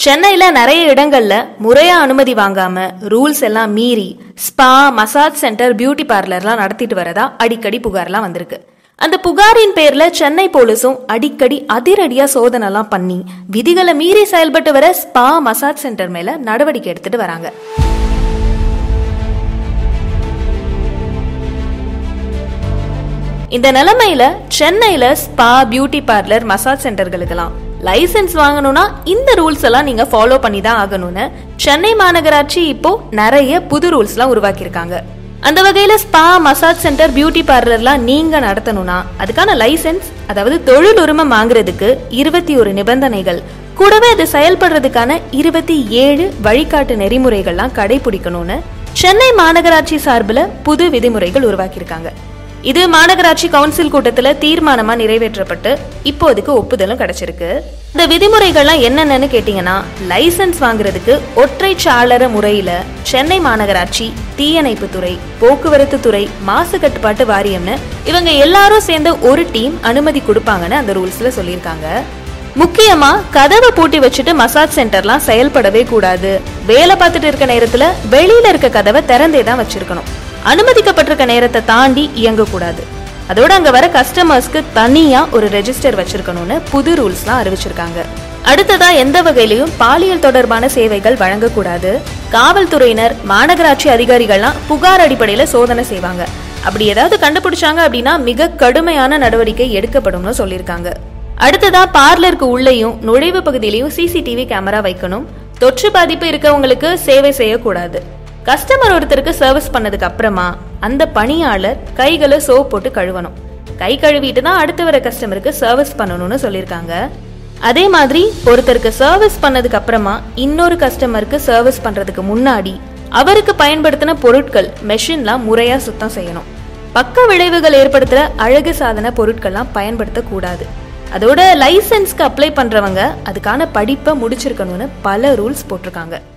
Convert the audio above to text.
சென்னையில நிறைய இடங்கள்ல முறையா அனுமதி வாங்காம ரூல்ஸ் எல்லாம் மீறி ஸ்பா மசாஜ் சென்டர் பியூட்டி பார்லர்லாம் நடத்திட்டு வரதா அடிக்கடி புகார்லாம் வந்திருக்கு அந்த புகாரின் பேர்ல சென்னை போலீஸும் அடிக்கடி அதிரடியா சோதனைலாம் பண்ணி விதிகளை மீறி செயல்பட்டு வர ஸ்பா மசாஜ் சென்டர் மேல நடவடிக்கை எடுத்துட்டு வராங்க இந்த நிலைமையில சென்னையில ஸ்பா பியூட்டி பார்லர் மசாஜ் சென்டர்களுக்கெல்லாம் லைசென்ஸ் வாங்கணும்னா இந்த ரூல்ஸ் எல்லாம் நீங்க ஃபாலோ பண்ணி தான் ஆகணும்னு சென்னை மாநகராட்சி இப்போ நிறைய புது ரூல்ஸ்லாம் உருவாக்கியிருக்காங்க அந்த வகையில ஸ்பா மசாஜ் சென்டர் பியூட்டி பார்லர்லாம் நீங்க நடத்தணும்னா அதுக்கான லைசென்ஸ் அதாவது தொழில் உரிமம் வாங்குறதுக்கு இருபத்தி ஒரு நிபந்தனைகள் கூடவே அது செயல்படுறதுக்கான இருபத்தி ஏழு வழிகாட்டு நெறிமுறைகள்லாம் கடைபிடிக்கணும்னு சென்னை மாநகராட்சி சார்பில் புது விதிமுறைகள் உருவாக்கியிருக்காங்க இது மாநகராட்சி கவுன்சில் கூட்டத்துல தீர்மானமா நிறைவேற்றப்பட்டு இப்போதைக்கு ஒப்புதலும் கிடைச்சிருக்கு இந்த விதிமுறைகள்லாம் என்னென்னு கேட்டீங்கன்னா லைசென்ஸ் வாங்குறதுக்கு ஒற்றை சாளர முறையில சென்னை மாநகராட்சி தீயணைப்பு துறை போக்குவரத்து துறை மாசு கட்டுப்பாட்டு வாரியம்னு இவங்க எல்லாரும் சேர்ந்த ஒரு டீம் அனுமதி கொடுப்பாங்கன்னு அந்த ரூல்ஸ்ல சொல்லியிருக்காங்க முக்கியமா கதவை பூட்டி வச்சுட்டு மசாஜ் சென்டர்லாம் செயல்படவே கூடாது வேலை பார்த்துட்டு இருக்க நேரத்துல வெளியில இருக்க கதவை திறந்தே தான் வச்சிருக்கணும் அனுமதிக்கப்பட்டிருக்க நேரத்தை தாண்டி இயங்கக்கூடாது அதோட அங்க வர கஸ்டமர்ஸ்க்கு தனியா ஒரு ரெஜிஸ்டர் வச்சிருக்கணும்னு புது ரூல்ஸ்லாம் அறிவிச்சிருக்காங்க அடுத்ததா எந்த வகையிலையும் பாலியல் தொடர்பான சேவைகள் வழங்கக்கூடாது காவல்துறையினர் மாநகராட்சி அதிகாரிகள்லாம் புகார் அடிப்படையில சோதனை செய்வாங்க அப்படி ஏதாவது கண்டுபிடிச்சாங்க அப்படின்னா மிக கடுமையான நடவடிக்கை எடுக்கப்படும்னு சொல்லியிருக்காங்க அடுத்ததா பார்லருக்கு உள்ளேயும் நுழைவு பகுதியிலையும் சிசிடிவி கேமரா வைக்கணும் தொற்று பாதிப்பு இருக்கவங்களுக்கு சேவை செய்யக்கூடாது கஸ்டமர் ஒருத்தருக்கு சர்வீஸ் பண்ணதுக்கு அப்புறமா அந்த பணியாளர் கைகளை சோப் போட்டு கழுவணும் கை கழுவிட்டு தான் அடுத்து வர கஸ்டமருக்கு சர்வீஸ் பண்ணணும்னு சொல்லியிருக்காங்க அதே மாதிரி ஒருத்தருக்கு சர்வீஸ் பண்ணதுக்கு அப்புறமா இன்னொரு கஸ்டமருக்கு சர்வீஸ் பண்றதுக்கு முன்னாடி அவருக்கு பயன்படுத்தின பொருட்கள் மெஷின்லாம் முறையா சுத்தம் செய்யணும் பக்க விளைவுகள் ஏற்படுத்துற அழகு சாதன பொருட்கள்லாம் பயன்படுத்தக்கூடாது அதோட லைசன்ஸ்க்கு அப்ளை பண்றவங்க அதுக்கான படிப்பை முடிச்சிருக்கணும்னு பல ரூல்ஸ் போட்டிருக்காங்க